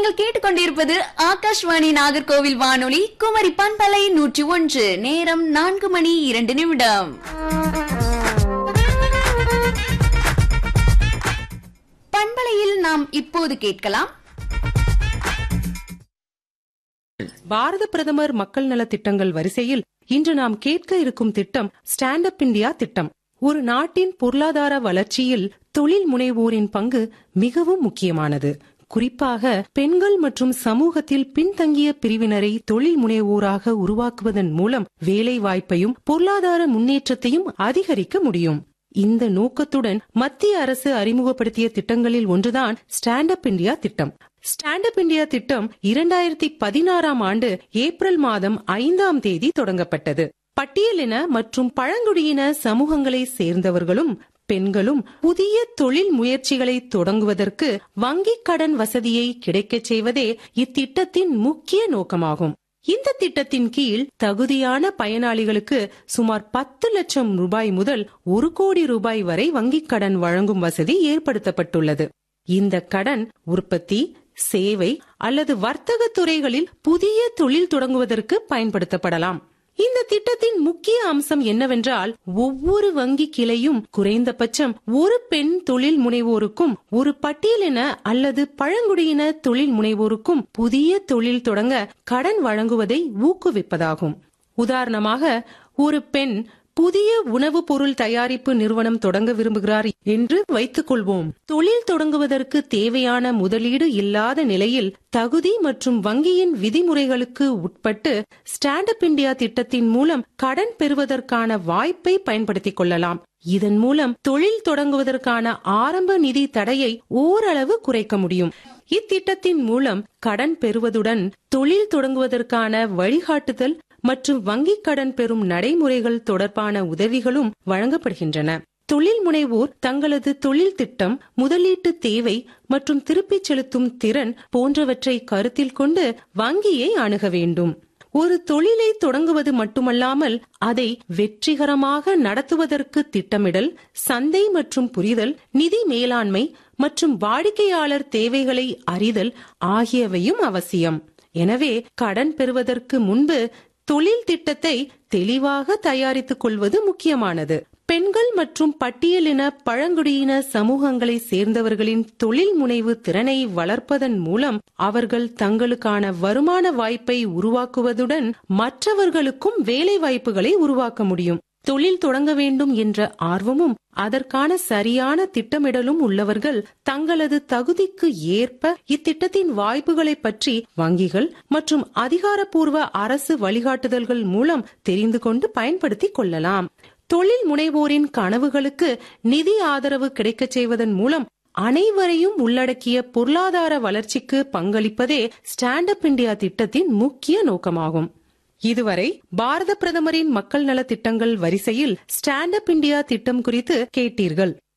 நீங்கள் கேட்டுக்கொண்டிருப்பது ஆகாஷ்வாணி நாகர்கோவில் வானொலி குமரி பண்பலை நூற்றி ஒன்று நேரம் நான்கு மணி இரண்டு நிமிடம் பண்பலையில் நாம் இப்போது கேட்கலாம் பாரத பிரதமர் மக்கள் நல திட்டங்கள் வரிசையில் இன்று நாம் கேட்க இருக்கும் திட்டம் ஸ்டாண்ட் அப் இந்தியா திட்டம் ஒரு நாட்டின் பொருளாதார வளர்ச்சியில் தொழில் முனைவோரின் பங்கு மிகவும் முக்கியமானது குறிப்பாக பெண்கள் மற்றும் சமூகத்தில் பின்தங்கிய பிரிவினரை தொழில் முனைவோராக உருவாக்குவதன் மூலம் வேலை வாய்ப்பையும் பொருளாதார முன்னேற்றத்தையும் அதிகரிக்க முடியும் இந்த நோக்கத்துடன் மத்திய அரசு அறிமுகப்படுத்திய திட்டங்களில் ஒன்றுதான் ஸ்டாண்ட் அப் இந்தியா திட்டம் ஸ்டாண்ட் அப் இந்தியா திட்டம் இரண்டாயிரத்தி பதினாறாம் ஆண்டு ஏப்ரல் மாதம் ஐந்தாம் தேதி தொடங்கப்பட்டது பட்டியலின மற்றும் பழங்குடியின சமூகங்களை சேர்ந்தவர்களும் பெண்களும் புதிய தொழில் முயற்சிகளை தொடங்குவதற்கு வங்கிக் கடன் வசதியை கிடைக்கச் செய்வதே இத்திட்டத்தின் முக்கிய நோக்கமாகும் இந்த திட்டத்தின் கீழ் தகுதியான பயனாளிகளுக்கு சுமார் பத்து லட்சம் ரூபாய் முதல் ஒரு கோடி ரூபாய் வரை வங்கிக் கடன் வழங்கும் வசதி ஏற்படுத்தப்பட்டுள்ளது இந்த கடன் உற்பத்தி சேவை அல்லது வர்த்தக துறைகளில் புதிய தொழில் தொடங்குவதற்கு பயன்படுத்தப்படலாம் இந்த திட்டத்தின் முக்கிய அம்சம் என்னவென்றால் ஒவ்வொரு வங்கி கிளையும் குறைந்தபட்சம் ஒரு பெண் தொழில் முனைவோருக்கும் ஒரு பட்டியலின அல்லது பழங்குடியின தொழில் முனைவோருக்கும் புதிய தொழில் தொடங்க கடன் வழங்குவதை ஊக்குவிப்பதாகும் உதாரணமாக ஒரு பெண் புதிய உணவுப் பொருள் தயாரிப்பு நிறுவனம் தொடங்க விரும்புகிறார் என்று வைத்துக் கொள்வோம் தொழில் தொடங்குவதற்கு தேவையான முதலீடு இல்லாத நிலையில் தகுதி மற்றும் வங்கியின் விதிமுறைகளுக்கு உட்பட்டு ஸ்டாண்ட் அப் இந்தியா திட்டத்தின் மூலம் கடன் பெறுவதற்கான வாய்ப்பை பயன்படுத்திக் கொள்ளலாம் இதன் மூலம் தொழில் தொடங்குவதற்கான ஆரம்ப நிதி தடையை ஓரளவு குறைக்க முடியும் இத்திட்டத்தின் மூலம் கடன் பெறுவதுடன் தொழில் தொடங்குவதற்கான வழிகாட்டுதல் மற்றும் வங்கிக் கடன் பெறும் நடைமுறைகள் தொடர்பான உதவிகளும் வழங்கப்படுகின்றன தொழில் முனைவோர் தங்களது தொழில் திட்டம் முதலீட்டு தேவை மற்றும் திருப்பிச் செலுத்தும் திறன் போன்றவற்றை கருத்தில் கொண்டு வங்கியை அணுக வேண்டும் ஒரு தொழிலை தொடங்குவது மட்டுமல்லாமல் அதை வெற்றிகரமாக நடத்துவதற்கு திட்டமிடல் சந்தை மற்றும் புரிதல் நிதி மேலாண்மை மற்றும் வாடிக்கையாளர் தேவைகளை அறிதல் ஆகியவையும் அவசியம் எனவே கடன் பெறுவதற்கு முன்பு தொழில் திட்டத்தை தெளிவாக தயாரித்துக் கொள்வது முக்கியமானது பெண்கள் மற்றும் பட்டியலின பழங்குடியின சமூகங்களை சேர்ந்தவர்களின் தொழில் முனைவு திறனை வளர்ப்பதன் மூலம் அவர்கள் தங்களுக்கான வருமான வாய்ப்பை உருவாக்குவதுடன் மற்றவர்களுக்கும் வேலை வாய்ப்புகளை உருவாக்க முடியும் தொழில் தொடங்க வேண்டும் என்ற ஆர்வமும் அதற்கான சரியான திட்டமிடலும் உள்ளவர்கள் தங்களது தகுதிக்கு ஏற்ப இத்திட்டத்தின் வாய்ப்புகளை பற்றி வங்கிகள் மற்றும் அதிகாரப்பூர்வ அரசு வழிகாட்டுதல்கள் மூலம் தெரிந்து கொண்டு பயன்படுத்திக் கொள்ளலாம் தொழில் முனைவோரின் கனவுகளுக்கு நிதி ஆதரவு கிடைக்கச் செய்வதன் மூலம் அனைவரையும் உள்ளடக்கிய பொருளாதார வளர்ச்சிக்கு பங்களிப்பதே ஸ்டாண்ட் அப் இந்தியா திட்டத்தின் முக்கிய நோக்கமாகும் இதுவரை பாரத பிரதமரின் மக்கள் நல திட்டங்கள் வரிசையில் ஸ்டாண்ட் அப் இந்தியா திட்டம் குறித்து கேட்டீர்கள்